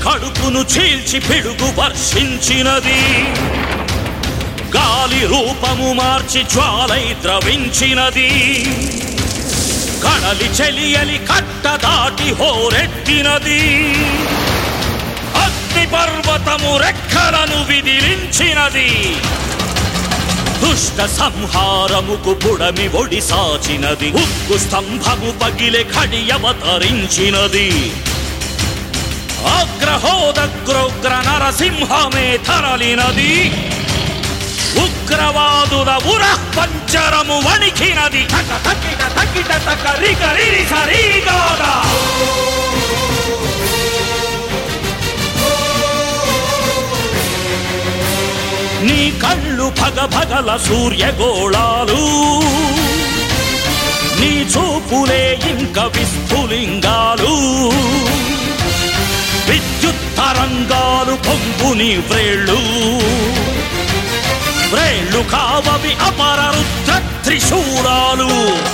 కడుపును చీల్చి పిడుగు వర్షించినది గాలి రూపము మార్చి జ్వాలై ద్రవించినది కడలి చెలియలి కట్ట దాటి హోరెత్తినది అగ్ని పర్వతము రెక్కలను విదిలించినది దుష్ట సంహారముకు పుడమి ఒడి సాచినది ఉక్కు స్తంభము పగిలే ఖడియవతరించినది అగ్రహోదగ్రోగ్ర నరసింహమే తరలినది ఉగ్రవాదుల ఉర పంచరము వణికినది తక తకిట తకిట తక రిగ రిరి సరిగాగా నీ కళ్ళు భగ భగల సూర్యగోళాలు నీ చూపులే ఇంక విస్ఫులింగాలు విద్యుత్ తరంగాలు పొంగుని వ్రేళ్ళు వ్రేళ్ళు కావవి అపర రుద్ర త్రిశూలాలు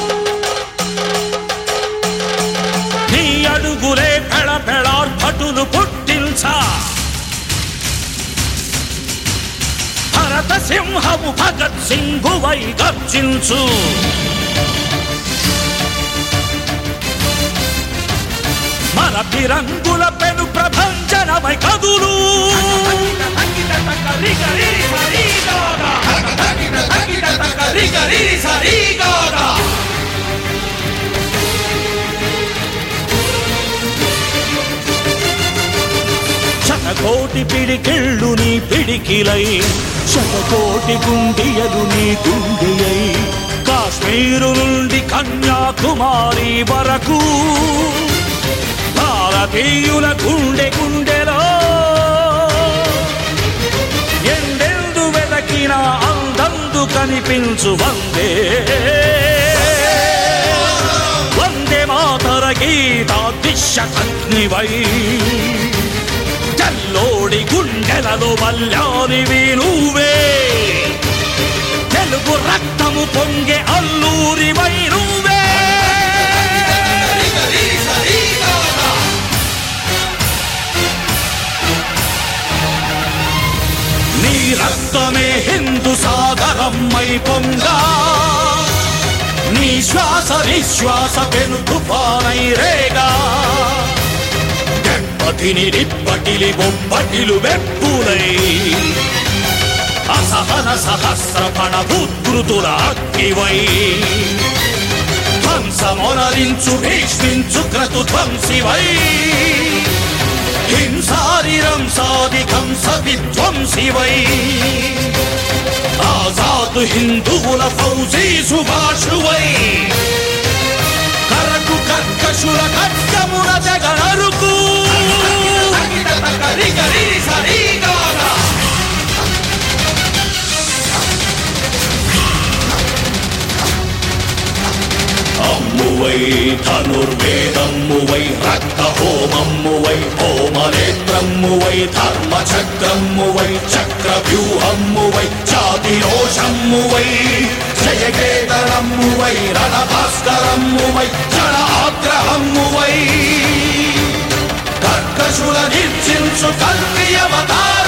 నీ అడుగులే పెళ పెళార్భటులు పుట్టించా భరత సింహము భగత్ సింహువై గర్జించు మన తిరంగుల పెను ప్రభంజనమై కదులు శతకోటి పిడికిళ్ళు నీ పిడికిలై శతకోటి గుండియలు నీ గుండియై కాశ్మీరు నుండి కన్యాకుమారి వరకు భారతీయుల గుండె గుండెలో ఎందెందు వెదకిన అందందు కనిపించు వందే వందే మాతర గీతా దిశగ్నివై తెల్లోడి గుండెలలో మల్యానివి నువ్వే తెలుగు రక్తము పొంగే అల్లూరివై నువ్వే నీ రక్తమే హిందూ సాగరమ్మై పొంగా నీ శ్వాస నిశ్వాస పెను తుఫానై రేగా దెబ్బతిని నిప్పటిలి బొబ్బటిలు వెప్పులై అసహన సహస్ర పణ ఉద్రుతుల అగ్నివై ధ్వంసమొనరించు భీష్మించు క్రతు ధ్వంసివై హింసారిరం సాధికంస విధ్వంసివై ఆజాదు హిందువుల ఫౌజీ సుభాషువై కరకు కర్కశుల ఖడ్గముల జగనరుకు అమ్మువై ధనుర్వేదమ్మువై రక్త హోమమ్మువై హోమనేత్రమ్మువై ధర్మచక్రమ్మువై చక్రవ్యూహమ్మువై జాతిరోషమ్మువై జయకేతరమ్మువై రణభాస్కరమ్మువై జన ఆగ్రహమ్మువై కర్కశుల నిర్జించు కల్పియవతార